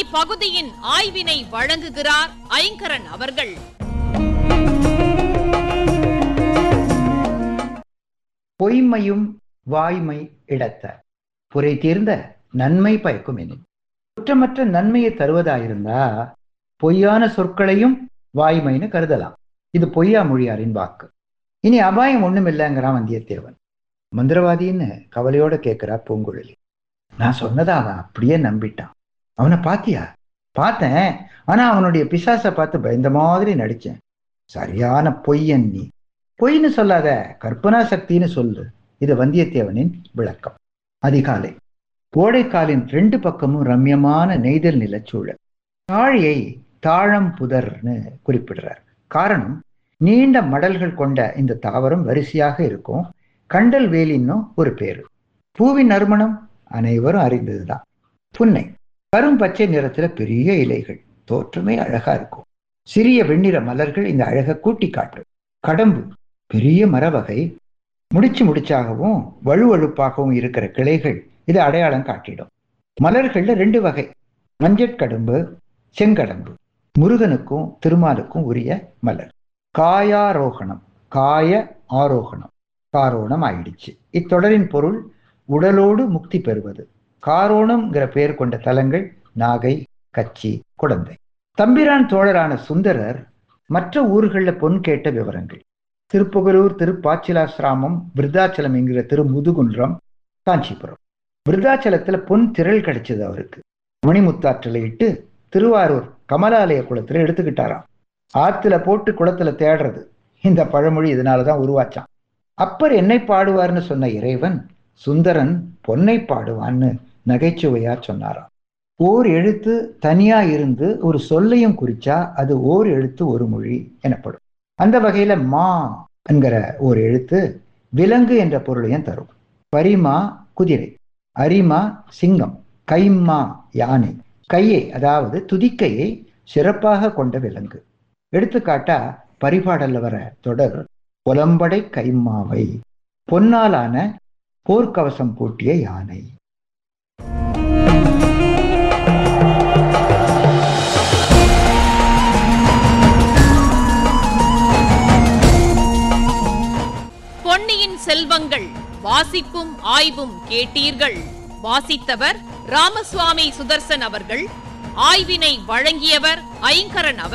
இப்பகுதியின் ஆய்வினை வழங்குகிறார் ஐங்கரன் அவர்கள் பொய்மையும் வாய்மை இடத்த புரை தீர்ந்த நன்மை பயக்கும் எனின் குற்றமற்ற நன்மையை தருவதாயிருந்தா பொய்யான சொற்களையும் வாய்மைன்னு கருதலாம் இது பொய்யா மொழியாரின் வாக்கு இனி அபாயம் ஒண்ணும் இல்லைங்கிறான் வந்தியத்தேவன் மந்திரவாதின்னு கவலையோட கேட்கிறா பூங்குழலி நான் சொன்னதை அவன் அப்படியே நம்பிட்டான் அவனை பாத்தியா பார்த்தேன் ஆனா அவனுடைய பிசாசை பார்த்து பயந்த மாதிரி நடிச்சேன் சரியான பொய்யன் நீ பொய்ன்னு சொல்லாத கற்பனா சக்தின்னு சொல்லு இது வந்தியத்தேவனின் விளக்கம் அதிகாலை கோடைக்காலின் ரெண்டு பக்கமும் ரம்யமான நெய்தல் நிலச்சூழல் தாழியை தாழம் புதர்னு குறிப்பிடுறார் காரணம் நீண்ட மடல்கள் கொண்ட இந்த தாவரம் வரிசையாக இருக்கும் கண்டல் வேலின்னும் ஒரு பேரு பூவின் நறுமணம் அனைவரும் அறிந்ததுதான் புன்னை கரும் பச்சை நிறத்துல பெரிய இலைகள் தோற்றமே அழகா இருக்கும் சிறிய வெண்ணிற மலர்கள் இந்த அழகை கூட்டி காட்டும் கடம்பு பெரிய மரவகை முடிச்சு முடிச்சாகவும் வழுவழுப்பாகவும் இருக்கிற கிளைகள் இது அடையாளம் காட்டிடும் மலர்கள்ல ரெண்டு வகை மஞ்சட்கடம்பு செங்கடம்பு முருகனுக்கும் திருமாலுக்கும் உரிய மலர் காயாரோகணம் காய ஆரோகணம் காரோணம் ஆயிடுச்சு இத்தொடரின் பொருள் உடலோடு முக்தி பெறுவது காரோணம்ங்கிற பெயர் கொண்ட தலங்கள் நாகை கச்சி குழந்தை தம்பிரான் தோழரான சுந்தரர் மற்ற ஊர்களில் பொன் கேட்ட விவரங்கள் திருப்புகலூர் திருப்பாச்சிலாசிராமம் விருத்தாச்சலம் என்கிற திரு முதுகுன்றம் காஞ்சிபுரம் விருத்தாச்சலத்துல பொன் திரள் கிடைச்சது அவருக்கு மணிமுத்தாற்றலை இட்டு திருவாரூர் கமலாலய குளத்துல எடுத்துக்கிட்டாராம் ஆத்துல போட்டு குளத்துல தேடுறது இந்த பழமொழி இதனாலதான் உருவாச்சான் அப்பர் என்னை பாடுவார்னு சொன்ன இறைவன் சுந்தரன் பொன்னை பாடுவான்னு நகைச்சுவையா சொன்னாராம் ஓர் எழுத்து தனியா இருந்து ஒரு சொல்லையும் குறிச்சா அது ஓர் எழுத்து ஒரு மொழி எனப்படும் அந்த வகையில மா என்கிற ஒரு எழுத்து விலங்கு என்ற பொருளையும் தரும் பரிமா குதிரை அரிமா சிங்கம் கைம்மா யானை கையை அதாவது துதிக்கையை சிறப்பாக கொண்ட விலங்கு எடுத்துக்காட்டா பரிபாடல்ல வர தொடர் புலம்படை கைம்மாவை பொன்னாலான போர்க்கவசம் பூட்டிய யானை பொன்னியின் செல்வங்கள் வாசிப்பும் ஆய்வும் கேட்டீர்கள் வாசித்தவர் ராமசுவாமி சுதர்சன் அவர்கள் ஆய்வினை வழங்கியவர் ஐங்கரன் அவர்